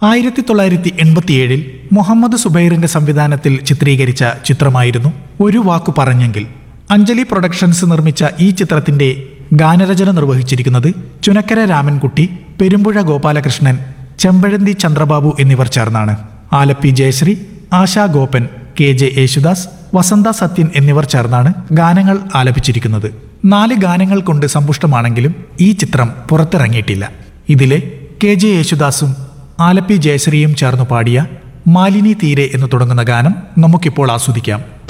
ആയിരത്തി തൊള്ളായിരത്തി എൺപത്തിയേഴിൽ മുഹമ്മദ് സുബൈറിന്റെ സംവിധാനത്തിൽ ചിത്രീകരിച്ച ചിത്രമായിരുന്നു ഒരു വാക്കു പറഞ്ഞെങ്കിൽ അഞ്ജലി പ്രൊഡക്ഷൻസ് നിർമ്മിച്ച ഈ ചിത്രത്തിന്റെ ഗാനരചന നിർവഹിച്ചിരിക്കുന്നത് ചുനക്കര രാമൻകുട്ടി പെരുമ്പുഴ ഗോപാലകൃഷ്ണൻ ചെമ്പഴന്തി ചന്ദ്രബാബു എന്നിവർ ചേർന്നാണ് ആലപ്പി ജയശ്രീ ആശാ ഗോപൻ കെ ജെ യേശുദാസ് വസന്ത സത്യൻ എന്നിവർ ചേർന്നാണ് ഗാനങ്ങൾ ആലപിച്ചിരിക്കുന്നത് നാല് ഗാനങ്ങൾ കൊണ്ട് സമ്പുഷ്ടമാണെങ്കിലും ഈ ചിത്രം പുറത്തിറങ്ങിയിട്ടില്ല ഇതിലെ കെ ജെ യേശുദാസും ആലപ്പി ജയശ്രീയും ചേർന്നു പാടിയ മാലിനി തീരെ എന്ന് തുടങ്ങുന്ന ഗാനം നമുക്കിപ്പോൾ ആസ്വദിക്കാം